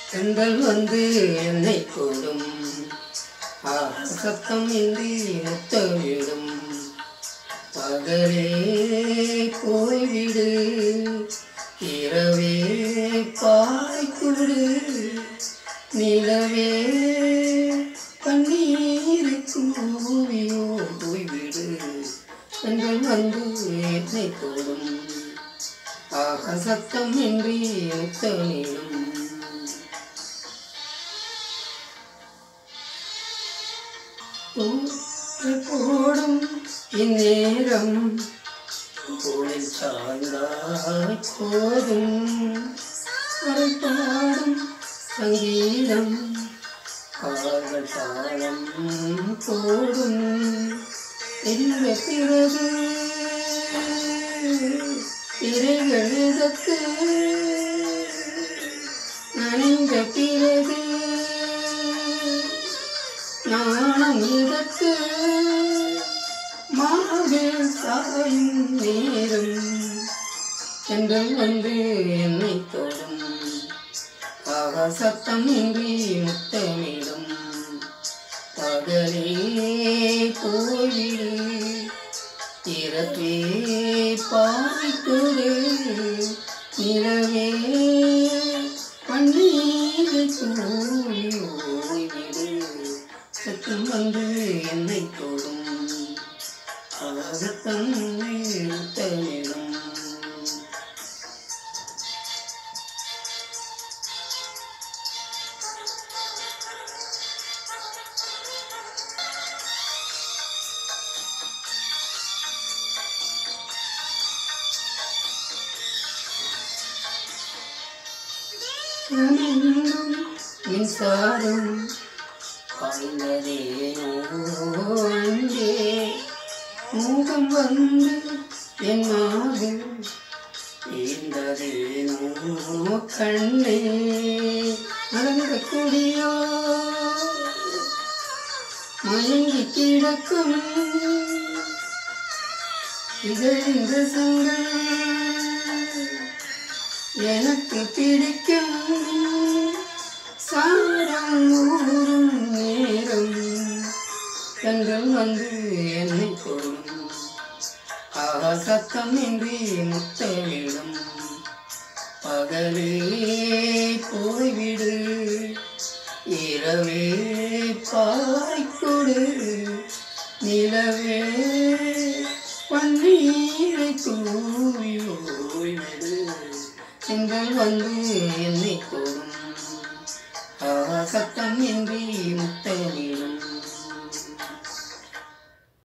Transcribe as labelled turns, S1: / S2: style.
S1: பெண்கள் வந்து என்னை கூடும் ஆஹா, சத்தம் இன்றி முத்தமிடும் பகலே போய்விடு இரவே பாய்க்குடு நிலவே கண்ணீரை தூவியோ போய்விடு பெண்கள் வந்து என்னை கூடும் ஆக சத்தம் இன்றி முத்தமிடும் தூற்று போடும் இந்நேரம் தோளில் சாய்ந்தாய் போதும் அரை பாடும் சங்கீதம் காதல் தாளம் போடும் என்ற பிறகு திரைகள் எதற்கு நனைந்த பிறகு நாணம் எதற்கு மாவில் சாயும் நேரம் என்றும் வந்து என்னை தொடும் ஆகா சத்தம் இன்றி முத்தமிடும் பகலே போய்விடு இரவே பாய்க்குடு நிலவே பன்னீரை தூவி ஓய்விடு சத்தம் வந்து என்னை தொடும் ஆகத்தம் முத்தமிடும் அனங்கும் மின்சாரம் பாய்ந்ததேனோ அங்கே மூகம் வந்து என் மாவில் ஈந்ததேனோ கண்ணே மறந்த குடியோ மயங்கி கிடக்கும் இதழிந்த சங்கள் எனக்கு பிடிக்கும் சாரம் ஊறும் நேரம் கண்கள் வந்து என்னை கொள்ளும் ஆஹா சத்தம் இன்றி முத்தமிடும் பகலே போய்விடு இரவே பாய்க்கொடு நிலவே பன்னீரை தூவி ஓய்விடு எங்கள் வந்து என்னை கூடும் ஆ சத்தம் இன்றி முத்தமிடும்